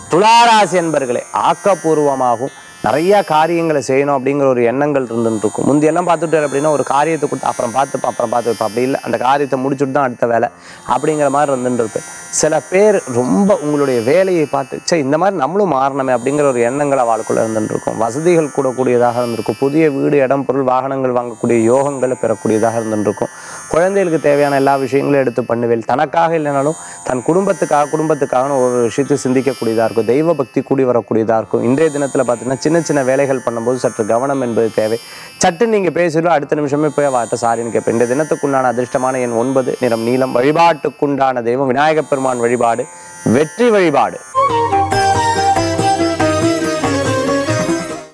துளாராசி என்பர்களே ஆக்கப்பூர்வமாகவும் நிறைய காரியங்களை செய்யணும் அப்படிங்கிற ஒரு எண்ணங்கள் இருந்துட்டு இருக்கும் முந்தியெல்லாம் பார்த்துட்டு அப்படின்னா ஒரு காரியத்தை கொடுத்து அப்புறம் பார்த்துப்போம் அப்புறம் பார்த்துப்போம் அப்படி இல்லை அந்த காரியத்தை முடிச்சுட்டு தான் அடுத்த வேலை அப்படிங்கிற மாதிரி இருந்துட்டு இருப்பேன் சில பேர் ரொம்ப உங்களுடைய வேலையை பார்த்து சே இந்த மாதிரி நம்மளும் மாறணுமே அப்படிங்கிற ஒரு எண்ணங்கள் அவளுக்குள்ள இருந்துட்டு இருக்கும் வசதிகள் கூடக்கூடியதாக இருந்திருக்கும் புதிய வீடு இடம் பொருள் வாகனங்கள் வாங்கக்கூடிய யோகங்களை பெறக்கூடியதாக இருந்துட்டு இருக்கும் குழந்தைகளுக்கு தேவையான எல்லா விஷயங்களும் எடுத்து பண்ணுவேன் தனக்காக இல்லைனாலும் தன் குடும்பத்துக்காக குடும்பத்துக்காக ஒரு விஷயத்தை சிந்திக்கக்கூடியதாக இருக்கும் தெய்வ பக்தி கூடி வரக்கூடியதாக இருக்கும் இன்றைய தினத்தில் பார்த்தீங்கன்னா சின்ன சின்ன வேலைகள் பண்ணும்போது சற்று கவனம் என்பது தேவை சட்டு நீங்கள் பேசிடும் அடுத்த நிமிஷமே போய் வாட்ட சாரின்னு கேட்பேன் இந்த தினத்துக்குண்டான அதிர்ஷ்டமான எண் ஒன்பது நிறம் நீளம் வழிபாட்டுக்குண்டான தெய்வம் விநாயகப் பெருமான் வழிபாடு வெற்றி வழிபாடு